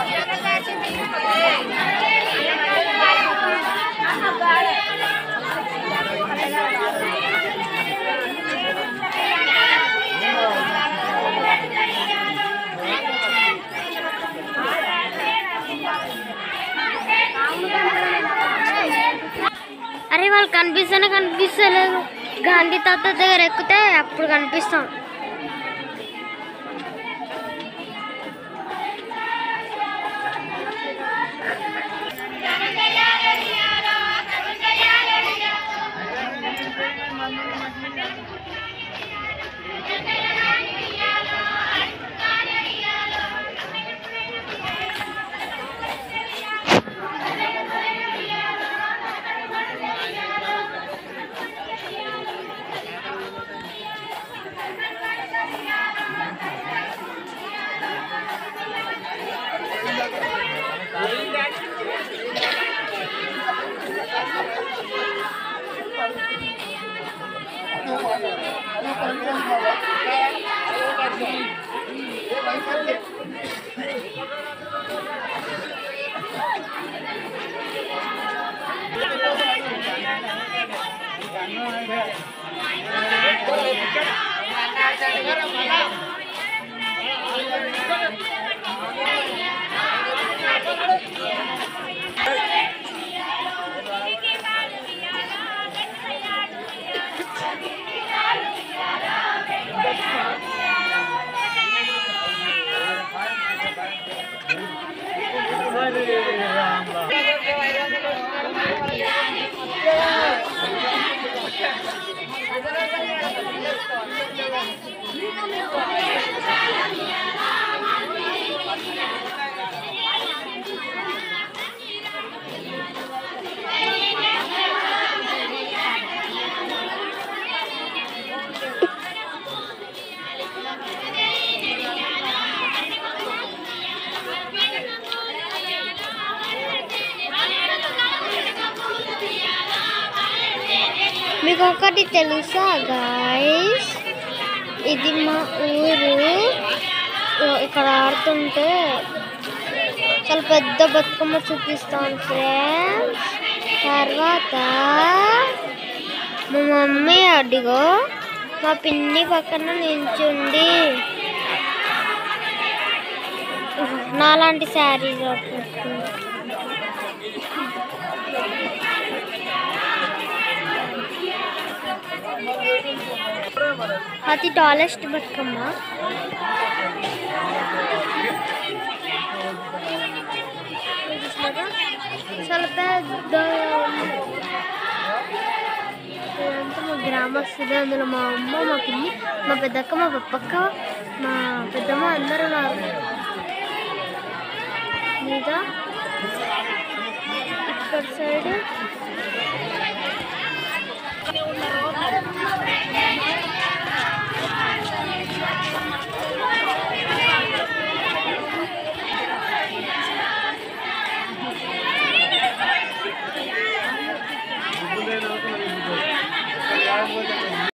అరే వాళ్ళు కనిపిస్తేనే కనిపిస్తలేదు గాంధీ తాత దగ్గర ఎక్కితే అప్పుడు కనిపిస్తాం మీకు ఒకటి తెలుసా గాయస్ ఇది మా ఊరు ఓ, ఇక్కడ ఆడుతుంటే చాలా పెద్ద బతుకమ్మ చూపిస్తాను ఫ్రెండ్స్ తర్వాత మా మమ్మీ అడిగో మా పిన్ని పక్కన నించుంది నాలాంటి శారీ కట్టుకుంది అతి టాలెస్ట్ బతుకమ్మ చూసినారా? చాలా పెద్ద ఇదంతా మా గ్రామస్తులు అందులో మా అమ్మ మా పిన్ని మా పెద్దక్క మా పప్పక్క మా పెద్దమ్మ అందరూ ఉన్నారు మీద ఇక్కడ సైడ్